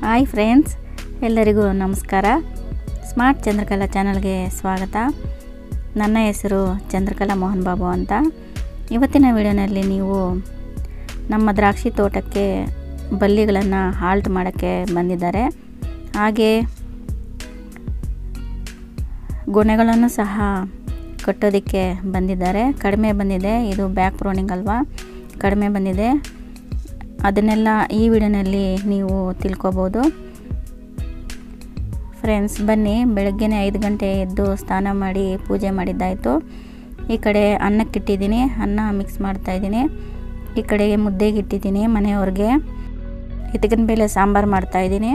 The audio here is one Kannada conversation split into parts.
ಹಾಯ್ ಫ್ರೆಂಡ್ಸ್ ಎಲ್ಲರಿಗೂ ನಮಸ್ಕಾರ ಸ್ಮಾರ್ಟ್ ಚಂದ್ರಕಲಾ ಚಾನಲ್ಗೆ ಸ್ವಾಗತ ನನ್ನ ಹೆಸರು ಚಂದ್ರಕಲಾ ಮೋಹನ್ ಬಾಬು ಅಂತ ಇವತ್ತಿನ ವಿಡಿಯೋನಲ್ಲಿ ನೀವು ನಮ್ಮ ದ್ರಾಕ್ಷಿ ತೋಟಕ್ಕೆ ಬಲ್ಲಿಗಳನ್ನು ಹಾಲ್ಟ್ ಮಾಡೋಕ್ಕೆ ಬಂದಿದ್ದಾರೆ ಹಾಗೆ ಗೊನೆಗಳನ್ನು ಸಹ ಕಟ್ಟೋದಕ್ಕೆ ಬಂದಿದ್ದಾರೆ ಕಡಿಮೆ ಬಂದಿದೆ ಇದು ಬ್ಯಾಕ್ ಪ್ರೋನಿಂಗ್ ಅಲ್ವಾ ಕಡಿಮೆ ಬಂದಿದೆ ಅದನ್ನೆಲ್ಲ ಈ ವಿಡಿಯೋನಲ್ಲಿ ನೀವು ತಿಳ್ಕೊಬೋದು ಫ್ರೆಂಡ್ಸ್ ಬನ್ನಿ ಬೆಳಗ್ಗೆನೇ ಐದು ಗಂಟೆ ಎದ್ದು ಸ್ನಾನ ಮಾಡಿ ಪೂಜೆ ಮಾಡಿದ್ದಾಯಿತು ಈ ಕಡೆ ಅನ್ನಕ್ಕಿಟ್ಟಿದ್ದೀನಿ ಅನ್ನ ಮಿಕ್ಸ್ ಮಾಡ್ತಾಯಿದ್ದೀನಿ ಈ ಕಡೆ ಮುದ್ದೆಗೆ ಇಟ್ಟಿದ್ದೀನಿ ಮನೆಯವ್ರಿಗೆ ಇತಗಿನ ಬೇಳೆ ಸಾಂಬಾರು ಮಾಡ್ತಾಯಿದ್ದೀನಿ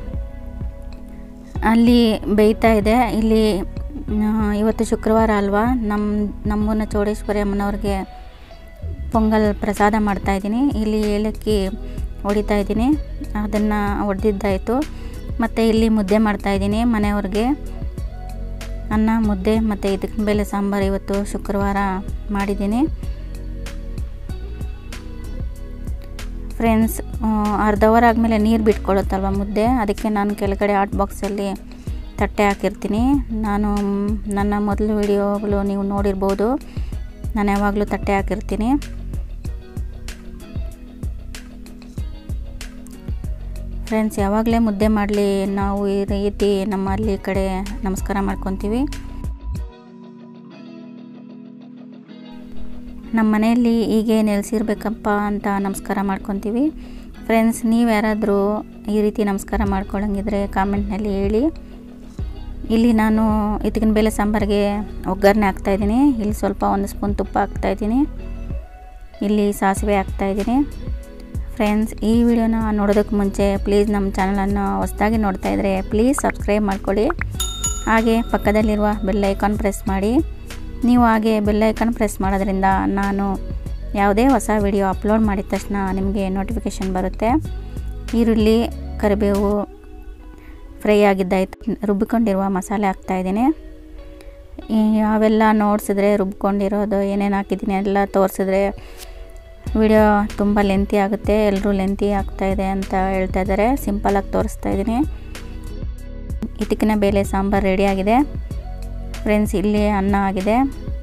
ಅಲ್ಲಿ ಬೇಯ್ತಾ ಇದೆ ಇಲ್ಲಿ ಇವತ್ತು ಶುಕ್ರವಾರ ಅಲ್ವಾ ನಮ್ಮ ನಮ್ಮನ್ನ ಚೌಡೇಶ್ವರಿ ಅಮ್ಮನವ್ರಿಗೆ ಪೊಂಗಲ್ ಪ್ರಸಾದ ಮಾಡ್ತಾಯಿದ್ದೀನಿ ಇಲ್ಲಿ ಏಲಕ್ಕಿ ಹೊಡಿತಾ ಇದ್ದೀನಿ ಅದನ್ನು ಹೊಡೆದಿದ್ದಾಯಿತು ಮತ್ತು ಇಲ್ಲಿ ಮುದ್ದೆ ಮಾಡ್ತಾಯಿದ್ದೀನಿ ಮನೆಯವ್ರಿಗೆ ಅನ್ನ ಮುದ್ದೆ ಮತ್ತು ಇದಕ್ಕೆ ಬೇಳೆ ಸಾಂಬಾರು ಇವತ್ತು ಶುಕ್ರವಾರ ಮಾಡಿದ್ದೀನಿ ಫ್ರೆಂಡ್ಸ್ ಅರ್ಧ ಅವರ್ ಆದಮೇಲೆ ನೀರು ಬಿಟ್ಕೊಳ್ಳುತ್ತಲ್ವ ಮುದ್ದೆ ಅದಕ್ಕೆ ನಾನು ಕೆಳಗಡೆ ಹಾಟ್ ಬಾಕ್ಸಲ್ಲಿ ತಟ್ಟೆ ಹಾಕಿರ್ತೀನಿ ನಾನು ನನ್ನ ಮೊದಲು ವಿಡಿಯೋಗಳು ನೀವು ನೋಡಿರ್ಬೋದು ನಾನು ಯಾವಾಗಲೂ ತಟ್ಟೆ ಹಾಕಿರ್ತೀನಿ ಫ್ರೆಂಡ್ಸ್ ಯಾವಾಗಲೇ ಮುದ್ದೆ ಮಾಡಲಿ ನಾವು ಈ ರೀತಿ ನಮ್ಮಲ್ಲಿ ಕಡೆ ನಮಸ್ಕಾರ ಮಾಡ್ಕೊತೀವಿ ನಮ್ಮ ಮನೆಯಲ್ಲಿ ಹೀಗೆ ನೆಲೆಸಿರ್ಬೇಕಪ್ಪ ಅಂತ ನಮಸ್ಕಾರ ಮಾಡ್ಕೊತೀವಿ ಫ್ರೆಂಡ್ಸ್ ನೀವು ಯಾರಾದರೂ ಈ ರೀತಿ ನಮಸ್ಕಾರ ಮಾಡ್ಕೊಳ್ಳಂಗಿದ್ರೆ ಕಾಮೆಂಟ್ನಲ್ಲಿ ಹೇಳಿ ಇಲ್ಲಿ ನಾನು ಇತ್ತಿನ ಬೇಳೆ ಸಾಂಬಾರಿಗೆ ಒಗ್ಗರಣೆ ಹಾಕ್ತಾಯಿದ್ದೀನಿ ಇಲ್ಲಿ ಸ್ವಲ್ಪ ಒಂದು ಸ್ಪೂನ್ ತುಪ್ಪ ಹಾಕ್ತಾಯಿದ್ದೀನಿ ಇಲ್ಲಿ ಸಾಸಿವೆ ಹಾಕ್ತಾಯಿದ್ದೀನಿ ಫ್ರೆಂಡ್ಸ್ ಈ ವಿಡಿಯೋನ ನೋಡೋದಕ್ಕೆ ಮುಂಚೆ ಪ್ಲೀಸ್ ನಮ್ಮ ಚಾನಲನ್ನು ಹೊಸದಾಗಿ ನೋಡ್ತಾ ಇದ್ದರೆ ಪ್ಲೀಸ್ ಸಬ್ಸ್ಕ್ರೈಬ್ ಮಾಡ್ಕೊಳ್ಳಿ ಹಾಗೆ ಪಕ್ಕದಲ್ಲಿರುವ ಬೆಲ್ ಐಕಾನ್ ಪ್ರೆಸ್ ಮಾಡಿ ನೀವು ಹಾಗೆ ಬೆಲ್ ಐಕಾನ್ ಪ್ರೆಸ್ ಮಾಡೋದ್ರಿಂದ ನಾನು ಯಾವುದೇ ಹೊಸ ವಿಡಿಯೋ ಅಪ್ಲೋಡ್ ಮಾಡಿದ ತಕ್ಷಣ ನಿಮಗೆ ನೋಟಿಫಿಕೇಷನ್ ಬರುತ್ತೆ ಈರುಳ್ಳಿ ಕರಿಬೇವು ಫ್ರೈ ಆಗಿದ್ದಾಯಿತು ರುಬ್ಬಿಕೊಂಡಿರುವ ಮಸಾಲೆ ಹಾಕ್ತಾಯಿದ್ದೀನಿ ಅವೆಲ್ಲ ನೋಡಿಸಿದ್ರೆ ರುಬ್ಕೊಂಡಿರೋದು ಏನೇನು ಹಾಕಿದ್ದೀನಿ ಎಲ್ಲ ತೋರಿಸಿದ್ರೆ ವಿಡಿಯೋ ತುಂಬ ಲೆಂತಿ ಆಗುತ್ತೆ ಎಲ್ಲರೂ ಲೆಂತಿ ಆಗ್ತಾಯಿದೆ ಅಂತ ಹೇಳ್ತಾ ಇದ್ದಾರೆ ಸಿಂಪಲಾಗಿ ತೋರಿಸ್ತಾ ಇದ್ದೀನಿ ಇಟಕಿನ ಬೇಳೆ ಸಾಂಬಾರು ರೆಡಿಯಾಗಿದೆ ಫ್ರೆಂಡ್ಸ್ ಇಲ್ಲಿ ಅನ್ನ ಆಗಿದೆ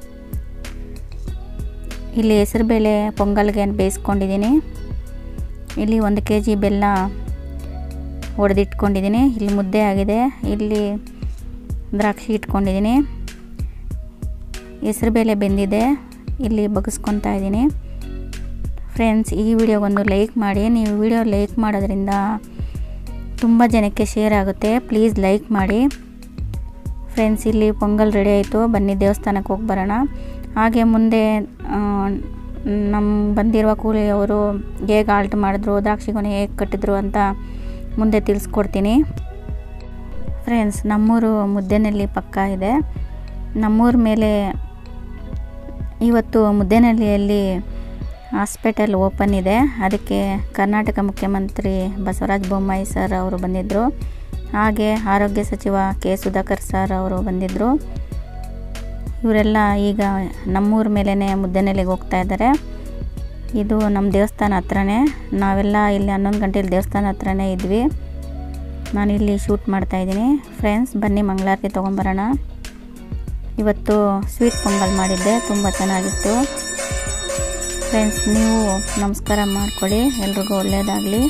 ಇಲ್ಲಿ ಹೆಸರುಬೇಳೆ ಪೊಂಗಲ್ಗೆ ಬೇಯಿಸ್ಕೊಂಡಿದ್ದೀನಿ ಇಲ್ಲಿ ಒಂದು ಕೆ ಜಿ ಬೆಲ್ಲ ಹೊಡೆದಿಟ್ಕೊಂಡಿದ್ದೀನಿ ಇಲ್ಲಿ ಮುದ್ದೆ ಆಗಿದೆ ಇಲ್ಲಿ ದ್ರಾಕ್ಷಿ ಇಟ್ಕೊಂಡಿದ್ದೀನಿ ಹೆಸರುಬೇಳೆ ಬೆಂದಿದೆ ಇಲ್ಲಿ ಬಗ್ಸ್ಕೊತಾ ಇದ್ದೀನಿ ಫ್ರೆಂಡ್ಸ್ ಈ ವಿಡಿಯೋಗೊಂದು ಲೈಕ್ ಮಾಡಿ ನೀವು ವಿಡಿಯೋ ಲೈಕ್ ಮಾಡೋದ್ರಿಂದ ತುಂಬ ಜನಕ್ಕೆ ಶೇರ್ ಆಗುತ್ತೆ ಪ್ಲೀಸ್ ಲೈಕ್ ಮಾಡಿ ಫ್ರೆಂಡ್ಸ್ ಇಲ್ಲಿ ಪೊಂಗಲ್ ರೆಡಿ ಆಯಿತು ಬನ್ನಿ ದೇವಸ್ಥಾನಕ್ಕೆ ಹೋಗಿ ಬರೋಣ ಹಾಗೆ ಮುಂದೆ ನಮ್ಮ ಬಂದಿರುವ ಕೂಲಿಯವರು ಹೇಗೆ ಆಲ್ಟ್ ಮಾಡಿದ್ರು ದ್ರಾಕ್ಷಿ ಗೊನೆ ಹೇಗೆ ಕಟ್ಟಿದ್ರು ಅಂತ ಮುಂದೆ ತಿಳಿಸ್ಕೊಡ್ತೀನಿ ಫ್ರೆಂಡ್ಸ್ ನಮ್ಮೂರು ಮುದ್ದೆನಲ್ಲಿ ಪಕ್ಕ ಇದೆ ನಮ್ಮೂರ ಮೇಲೆ ಇವತ್ತು ಮುದ್ದೇನಹಳ್ಳಿಯಲ್ಲಿ ಹಾಸ್ಪಿಟಲ್ ಓಪನ್ ಇದೆ ಅದಕ್ಕೆ ಕರ್ನಾಟಕ ಮುಖ್ಯಮಂತ್ರಿ ಬಸವರಾಜ ಬೊಮ್ಮಾಯಿ ಸರ್ ಅವರು ಬಂದಿದ್ದರು ಹಾಗೆ ಆರೋಗ್ಯ ಸಚಿವ ಕೆ ಸುಧಾಕರ್ ಸರ್ ಅವರು ಬಂದಿದ್ದರು ಇವರೆಲ್ಲ ಈಗ ನಮ್ಮೂರ ಮೇಲೇ ಮುದ್ದೆನೆಲೆಗೆ ಹೋಗ್ತಾ ಇದ್ದಾರೆ ಇದು ನಮ್ಮ ದೇವಸ್ಥಾನ ಹತ್ರನೇ ನಾವೆಲ್ಲ ಇಲ್ಲಿ ಹನ್ನೊಂದು ಗಂಟೆಲಿ ದೇವಸ್ಥಾನ ಹತ್ರನೇ ಇದ್ವಿ ನಾನಿಲ್ಲಿ ಶೂಟ್ ಮಾಡ್ತಾಯಿದ್ದೀನಿ ಫ್ರೆಂಡ್ಸ್ ಬನ್ನಿ ಮಂಗಳಾರತಿ ತೊಗೊಂಬರೋಣ ಇವತ್ತು ಸ್ವೀಟ್ ಪೊಂಗಲ್ ಮಾಡಿದ್ದೆ ತುಂಬ ಚೆನ್ನಾಗಿತ್ತು ಫ್ರೆಂಡ್ಸ್ ನೀವು ನಮಸ್ಕಾರ ಮಾಡ್ಕೊಳ್ಳಿ ಎಲ್ರಿಗೂ ಒಳ್ಳೆಯದಾಗಲಿ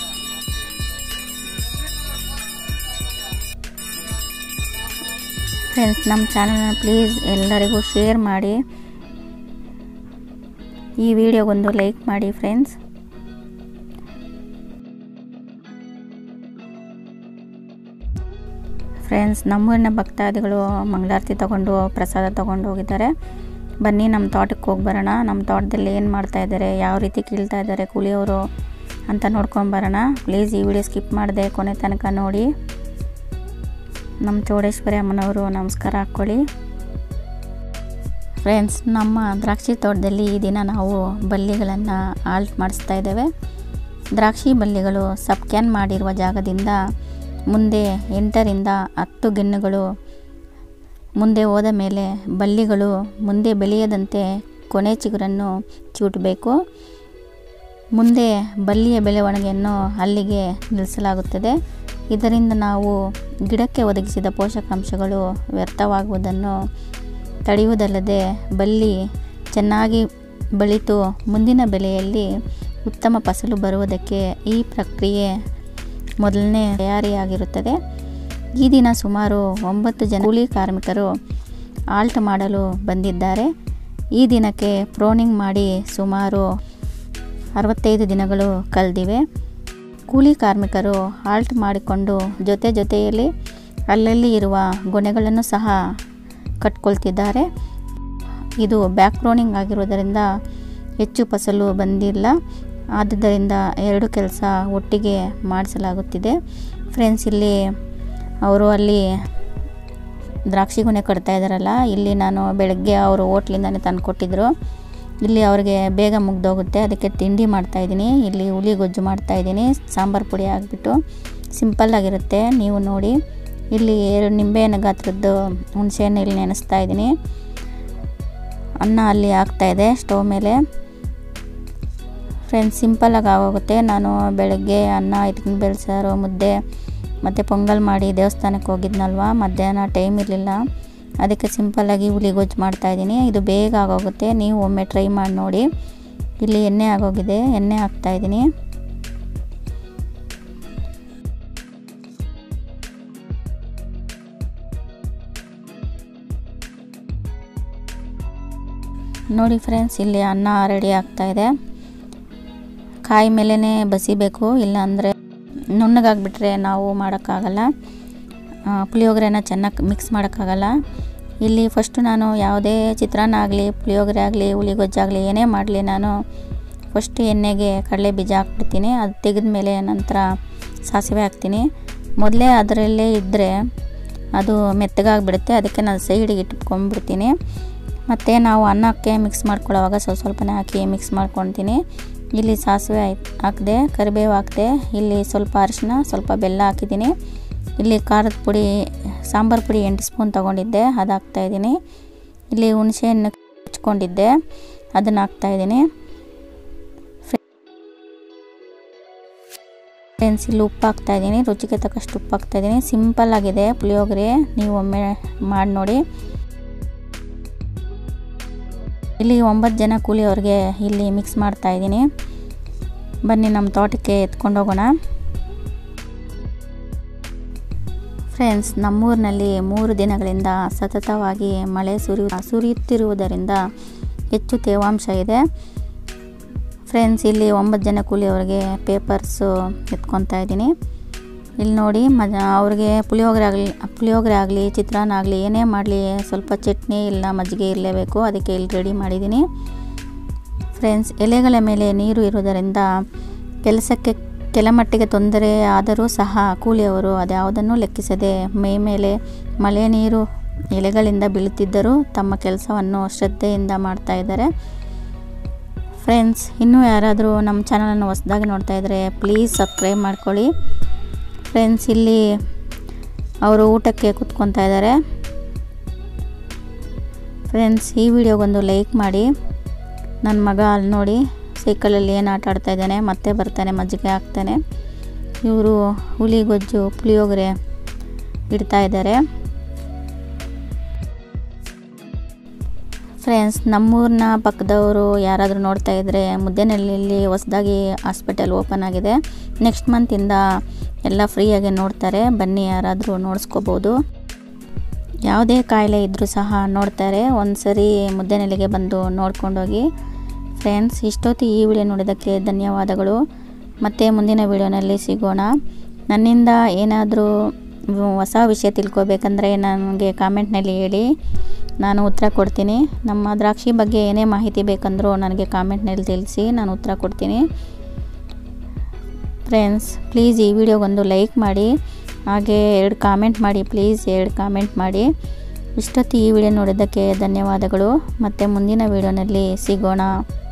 ಫ್ರೆಂಡ್ಸ್ ನಮ್ಮ ಚಾನಲ್ನ ಪ್ಲೀಸ್ ಎಲ್ಲರಿಗೂ ಶೇರ್ ಮಾಡಿ ಈ ವಿಡಿಯೋಗೊಂದು ಲೈಕ್ ಮಾಡಿ ಫ್ರೆಂಡ್ಸ್ ಫ್ರೆಂಡ್ಸ್ ನಮ್ಮೂರಿನ ಭಕ್ತಾದಿಗಳು ಮಂಗಳಾರತಿ ತಗೊಂಡು ಪ್ರಸಾದ ತಗೊಂಡು ಹೋಗಿದ್ದಾರೆ ಬನ್ನಿ ನಮ್ಮ ತೋಟಕ್ಕೆ ಹೋಗಿ ಬರೋಣ ನಮ್ಮ ತೋಟದಲ್ಲಿ ಏನು ಮಾಡ್ತಾ ಇದ್ದಾರೆ ಯಾವ ರೀತಿ ಕೀಳ್ತಾ ಇದ್ದಾರೆ ಕೂಲಿಯವರು ಅಂತ ನೋಡ್ಕೊಂಬರೋಣ ಪ್ಲೀಸ್ ಈ ವಿಡಿಯೋ ಸ್ಕಿಪ್ ಮಾಡಿದೆ ಕೊನೆ ತನಕ ನೋಡಿ ನಮ್ಮ ಚೌಡೇಶ್ವರಿ ಅಮ್ಮನವರು ನಮಸ್ಕಾರ ಹಾಕ್ಕೊಳ್ಳಿ ಫ್ರೆಂಡ್ಸ್ ನಮ್ಮ ದ್ರಾಕ್ಷಿ ತೋಟದಲ್ಲಿ ಈ ದಿನ ನಾವು ಬಲ್ಲಿಗಳನ್ನು ಆಲ್ಟ್ ಮಾಡಿಸ್ತಾ ಇದ್ದೇವೆ ದ್ರಾಕ್ಷಿ ಬಲ್ಲಿಗಳು ಸಬ್ ಕ್ಯಾನ್ ಮಾಡಿರುವ ಜಾಗದಿಂದ ಮುಂದೆ ಎಂಟರಿಂದ ಹತ್ತು ಗಿಣ್ಣುಗಳು ಮುಂದೆ ಹೋದ ಮೇಲೆ ಬಲ್ಲಿಗಳು ಮುಂದೆ ಬೆಳೆಯದಂತೆ ಕೊನೆ ಚಿಗುರನ್ನು ಚೂಟಬೇಕು ಮುಂದೆ ಬಳ್ಳಿಯ ಬೆಳವಣಿಗೆಯನ್ನು ಅಲ್ಲಿಗೆ ನಿಲ್ಲಿಸಲಾಗುತ್ತದೆ ಇದರಿಂದ ನಾವು ಗಿಡಕ್ಕೆ ಒದಗಿಸಿದ ಪೋಷಕಾಂಶಗಳು ವ್ಯರ್ಥವಾಗುವುದನ್ನು ತಡೆಯುವುದಲ್ಲದೆ ಬಳ್ಳಿ ಚೆನ್ನಾಗಿ ಬೆಳೀತು ಮುಂದಿನ ಬೆಳೆಯಲ್ಲಿ ಉತ್ತಮ ಫಸಲು ಬರುವುದಕ್ಕೆ ಈ ಪ್ರಕ್ರಿಯೆ ಮೊದಲನೇ ತಯಾರಿಯಾಗಿರುತ್ತದೆ ಈ ದಿನ ಸುಮಾರು ಒಂಬತ್ತು ಜನ ಕೂಲಿ ಕಾರ್ಮಿಕರು ಆಲ್ಟ್ ಮಾಡಲು ಬಂದಿದ್ದಾರೆ ಈ ದಿನಕ್ಕೆ ಪ್ರೋನಿಂಗ್ ಮಾಡಿ ಸುಮಾರು ಅರವತ್ತೈದು ದಿನಗಳು ಕಳೆದಿವೆ ಕೂಲಿ ಕಾರ್ಮಿಕರು ಆಲ್ಟ್ ಮಾಡಿಕೊಂಡು ಜೊತೆ ಜೊತೆಯಲ್ಲಿ ಅಲ್ಲಲ್ಲಿ ಇರುವ ಗೊನೆಗಳನ್ನು ಸಹ ಕಟ್ಕೊಳ್ತಿದ್ದಾರೆ ಇದು ಬ್ಯಾಕ್ ಪ್ರೋನಿಂಗ್ ಆಗಿರೋದರಿಂದ ಹೆಚ್ಚು ಫಸಲು ಬಂದಿಲ್ಲ ಆದುದರಿಂದ ಎರಡು ಕೆಲಸ ಒಟ್ಟಿಗೆ ಮಾಡಿಸಲಾಗುತ್ತಿದೆ ಫ್ರೆಂಡ್ಸ್ ಇಲ್ಲಿ ಅವರು ಅಲ್ಲಿ ದ್ರಾಕ್ಷಿ ಗೊನೆ ಕಟ್ತಾ ಇದ್ದಾರಲ್ಲ ಇಲ್ಲಿ ನಾನು ಬೆಳಗ್ಗೆ ಅವರು ಹೋಟ್ಲಿಂದನೇ ತಂದು ಕೊಟ್ಟಿದ್ದರು ಇಲ್ಲಿ ಅವ್ರಿಗೆ ಬೇಗ ಮುಗ್ದೋಗುತ್ತೆ ಅದಕ್ಕೆ ತಿಂಡಿ ಮಾಡ್ತಾಯಿದ್ದೀನಿ ಇಲ್ಲಿ ಹುಳಿ ಗೊಜ್ಜು ಮಾಡ್ತಾಯಿದ್ದೀನಿ ಸಾಂಬಾರು ಪುಡಿ ಹಾಕ್ಬಿಟ್ಟು ಸಿಂಪಲ್ಲಾಗಿರುತ್ತೆ ನೀವು ನೋಡಿ ಇಲ್ಲಿ ಎರಡು ನಿಂಬೆಹಣ್ಣು ಗಾತ್ರದ್ದು ಹುಣಸೆಹಣ್ಣು ಇಲ್ಲಿ ನೆನೆಸ್ತಾ ಇದ್ದೀನಿ ಅನ್ನ ಅಲ್ಲಿ ಹಾಕ್ತಾಯಿದೆ ಸ್ಟವ್ ಮೇಲೆ ಫ್ರೆಂಡ್ಸ್ ಸಿಂಪಲ್ಲಾಗಿ ಆಗೋಗುತ್ತೆ ನಾನು ಬೆಳಗ್ಗೆ ಅನ್ನ ಇಟ್ಕೊಂಡು ಬೆಳೆಸಾರು ಮುದ್ದೆ ಮತ್ತು ಪೊಂಗಲ್ ಮಾಡಿ ದೇವಸ್ಥಾನಕ್ಕೆ ಹೋಗಿದ್ನಲ್ವ ಮಧ್ಯಾಹ್ನ ಟೈಮ್ ಇರಲಿಲ್ಲ ಅದಕ್ಕೆ ಸಿಂಪಲ್ಲಾಗಿ ಹುಳಿ ಗೊಜ್ಜು ಮಾಡ್ತಾಯಿದ್ದೀನಿ ಇದು ಬೇಗ ಆಗೋಗುತ್ತೆ ನೀವು ಒಮ್ಮೆ ಟ್ರೈ ಮಾಡಿ ನೋಡಿ ಇಲ್ಲಿ ಎಣ್ಣೆ ಆಗೋಗಿದೆ ಎಣ್ಣೆ ಹಾಕ್ತಾಯಿದ್ದೀನಿ ನೋಡಿ ಫ್ರೆಂಡ್ಸ್ ಇಲ್ಲಿ ಅನ್ನ ರೆಡಿ ಆಗ್ತಾಯಿದೆ ಕಾಯಿ ಮೇಲೇ ಬಸಿಬೇಕು ಇಲ್ಲಾಂದರೆ ನುಣ್ಣಗಾಗ್ಬಿಟ್ರೆ ನಾವು ಮಾಡೋಕ್ಕಾಗಲ್ಲ ಪುಳಿಯೋಗರೆನ ಚೆನ್ನಾಗಿ ಮಿಕ್ಸ್ ಮಾಡೋಕ್ಕಾಗಲ್ಲ ಇಲ್ಲಿ ಫಸ್ಟು ನಾನು ಯಾವುದೇ ಚಿತ್ರಾನ್ನ ಆಗಲಿ ಪುಳಿಯೋಗರೆ ಆಗಲಿ ಹುಳಿಗೊಜ್ಜಾಗಲಿ ಏನೇ ಮಾಡಲಿ ನಾನು ಫಸ್ಟ್ ಎಣ್ಣೆಗೆ ಕಡಲೆ ಬೀಜ ಹಾಕ್ಬಿಡ್ತೀನಿ ಅದು ತೆಗೆದ ಮೇಲೆ ನಂತರ ಸಾಸಿವೆ ಹಾಕ್ತೀನಿ ಮೊದಲೇ ಅದರಲ್ಲೇ ಇದ್ದರೆ ಅದು ಮೆತ್ತಗಾಗ್ಬಿಡುತ್ತೆ ಅದಕ್ಕೆ ನಾನು ಸೈಡಿಗೆ ಇಟ್ಕೊಂಡ್ಬಿಡ್ತೀನಿ ಮತ್ತು ನಾವು ಅನ್ನಕ್ಕೆ ಮಿಕ್ಸ್ ಮಾಡ್ಕೊಳ್ಳೋವಾಗ ಸ್ವಲ್ಪ ಸ್ವಲ್ಪನೇ ಹಾಕಿ ಮಿಕ್ಸ್ ಮಾಡ್ಕೊತೀನಿ ಇಲ್ಲಿ ಸಾಸಿವೆ ಹಾಕಿದೆ ಕರಿಬೇವು ಹಾಕಿದೆ ಇಲ್ಲಿ ಸ್ವಲ್ಪ ಅರಿಶಿನ ಸ್ವಲ್ಪ ಬೆಲ್ಲ ಹಾಕಿದ್ದೀನಿ ಇಲ್ಲಿ ಖಾರದ ಪುಡಿ ಸಾಂಬಾರು ಪುಡಿ ಎಂಟು ಸ್ಪೂನ್ ತೊಗೊಂಡಿದ್ದೆ ಅದು ಹಾಕ್ತಾಯಿದ್ದೀನಿ ಇಲ್ಲಿ ಹುಣಸೆಹಣ್ಣು ಹಚ್ಕೊಂಡಿದ್ದೆ ಅದನ್ನು ಹಾಕ್ತಾಯಿದ್ದೀನಿ ಫ್ರೆಂಡ್ಸ್ ಇಲ್ಲಿ ಉಪ್ಪು ಹಾಕ್ತಾಯಿದ್ದೀನಿ ರುಚಿಗೆ ತಕ್ಕಷ್ಟು ಉಪ್ಪು ಹಾಕ್ತಾಯಿದ್ದೀನಿ ಸಿಂಪಲ್ ಆಗಿದೆ ಪುಳಿಯೋಗರೆ ನೀವು ಒಮ್ಮೆ ಮಾಡಿ ನೋಡಿ ಇಲ್ಲಿ ಒಂಬತ್ತು ಜನ ಕೂಲಿಯವ್ರಿಗೆ ಇಲ್ಲಿ ಮಿಕ್ಸ್ ಮಾಡ್ತಾಯಿದ್ದೀನಿ ಬನ್ನಿ ನಮ್ಮ ತೋಟಕ್ಕೆ ಎತ್ಕೊಂಡು ಹೋಗೋಣ ಫ್ರೆಂಡ್ಸ್ ನಮ್ಮೂರಿನಲ್ಲಿ ಮೂರು ದಿನಗಳಿಂದ ಸತತವಾಗಿ ಮಳೆ ಸುರಿಯು ಸುರಿಯುತ್ತಿರುವುದರಿಂದ ಹೆಚ್ಚು ತೇವಾಂಶ ಇದೆ ಫ್ರೆಂಡ್ಸ್ ಇಲ್ಲಿ ಒಂಬತ್ತು ಜನ ಕೂಲಿಯವರಿಗೆ ಪೇಪರ್ಸು ಎತ್ಕೊತಾ ಇದ್ದೀನಿ ಇಲ್ಲಿ ನೋಡಿ ಮಜ ಅವ್ರಿಗೆ ಪುಳಿಯೋಗರೆ ಆಗಲಿ ಪುಳಿಯೋಗರೆ ಆಗಲಿ ಚಿತ್ರಾನ್ನ ಆಗಲಿ ಏನೇ ಮಾಡಲಿ ಸ್ವಲ್ಪ ಚಟ್ನಿ ಇಲ್ಲ ಮಜ್ಜಿಗೆ ಇರಲೇಬೇಕು ಅದಕ್ಕೆ ಇಲ್ಲಿ ರೆಡಿ ಮಾಡಿದ್ದೀನಿ ಫ್ರೆಂಡ್ಸ್ ಎಲೆಗಳ ಮೇಲೆ ನೀರು ಇರುವುದರಿಂದ ಕೆಲಸಕ್ಕೆ ಕೆಲ ಮಟ್ಟಿಗೆ ತೊಂದರೆ ಆದರೂ ಸಹ ಕೂಲಿಯವರು ಅದ್ಯಾವುದನ್ನು ಲೆಕ್ಕಿಸದೆ ಮೈ ಮೇಲೆ ಮಳೆ ನೀರು ಎಲೆಗಳಿಂದ ಬೀಳುತ್ತಿದ್ದರೂ ತಮ್ಮ ಕೆಲಸವನ್ನು ಶ್ರದ್ಧೆಯಿಂದ ಮಾಡ್ತಾ ಇದ್ದಾರೆ ಫ್ರೆಂಡ್ಸ್ ಇನ್ನೂ ಯಾರಾದರೂ ನಮ್ಮ ಚಾನಲನ್ನು ಹೊಸದಾಗಿ ನೋಡ್ತಾ ಇದ್ದರೆ ಪ್ಲೀಸ್ ಸಬ್ಸ್ಕ್ರೈಬ್ ಮಾಡ್ಕೊಳ್ಳಿ ಫ್ರೆಂಡ್ಸ್ ಇಲ್ಲಿ ಅವರು ಊಟಕ್ಕೆ ಕೂತ್ಕೊತಾ ಇದ್ದಾರೆ ಫ್ರೆಂಡ್ಸ್ ಈ ವಿಡಿಯೋಗೊಂದು ಲೈಕ್ ಮಾಡಿ ನನ್ನ ಮಗ ಅಲ್ಲಿ ನೋಡಿ ಸೈಕಲಲ್ಲಿ ಏನು ಆಟ ಆಡ್ತಾ ಇದ್ದಾನೆ ಮತ್ತೆ ಬರ್ತಾನೆ ಮಜ್ಜಿಗೆ ಹಾಕ್ತಾನೆ ಇವರು ಹುಲಿ ಗೊಜ್ಜು ಪುಳಿಯೋಗರೆ ಇಡ್ತಾ ಇದ್ದಾರೆ ಫ್ರೆಂಡ್ಸ್ ನಮ್ಮೂರಿನ ಪಕ್ಕದವರು ಯಾರಾದರೂ ನೋಡ್ತಾ ಇದ್ದರೆ ಮುದ್ದೇನಹಳ್ಳಿಯಲ್ಲಿ ಹೊಸದಾಗಿ ಹಾಸ್ಪಿಟಲ್ ಓಪನ್ ಆಗಿದೆ ನೆಕ್ಸ್ಟ್ ಮಂತಿಂದ ಎಲ್ಲ ಫ್ರೀಯಾಗಿ ನೋಡ್ತಾರೆ ಬನ್ನಿ ಯಾರಾದರೂ ನೋಡಿಸ್ಕೋಬೋದು ಯಾವುದೇ ಕಾಯಿಲೆ ಇದ್ದರೂ ಸಹ ನೋಡ್ತಾರೆ ಒಂದು ಸರಿ ಮುದ್ದೇನಹಳ್ಳಿಗೆ ಬಂದು ನೋಡ್ಕೊಂಡೋಗಿ ಫ್ರೆಂಡ್ಸ್ ಇಷ್ಟೊತ್ತು ಈ ವಿಡಿಯೋ ನೋಡೋದಕ್ಕೆ ಧನ್ಯವಾದಗಳು ಮತ್ತೆ ಮುಂದಿನ ವಿಡಿಯೋನಲ್ಲಿ ಸಿಗೋಣ ನನ್ನಿಂದ ಏನಾದರೂ ಹೊಸ ವಿಷಯ ತಿಳ್ಕೊಬೇಕಂದ್ರೆ ನನಗೆ ಕಾಮೆಂಟ್ನಲ್ಲಿ ಹೇಳಿ ನಾನು ಉತ್ತರ ಕೊಡ್ತೀನಿ ನಮ್ಮ ದ್ರಾಕ್ಷಿ ಬಗ್ಗೆ ಏನೇ ಮಾಹಿತಿ ಬೇಕಂದರೂ ನನಗೆ ಕಾಮೆಂಟ್ನಲ್ಲಿ ತಿಳಿಸಿ ನಾನು ಉತ್ತರ ಕೊಡ್ತೀನಿ ಫ್ರೆಂಡ್ಸ್ ಪ್ಲೀಸ್ ಈ ವಿಡಿಯೋಗೊಂದು ಲೈಕ್ ಮಾಡಿ ಹಾಗೆ ಎರಡು ಕಾಮೆಂಟ್ ಮಾಡಿ ಪ್ಲೀಸ್ ಎರಡು ಕಾಮೆಂಟ್ ಮಾಡಿ ಇಷ್ಟೊತ್ತು ಈ ವಿಡಿಯೋ ನೋಡೋದಕ್ಕೆ ಧನ್ಯವಾದಗಳು ಮತ್ತು ಮುಂದಿನ ವಿಡಿಯೋನಲ್ಲಿ ಸಿಗೋಣ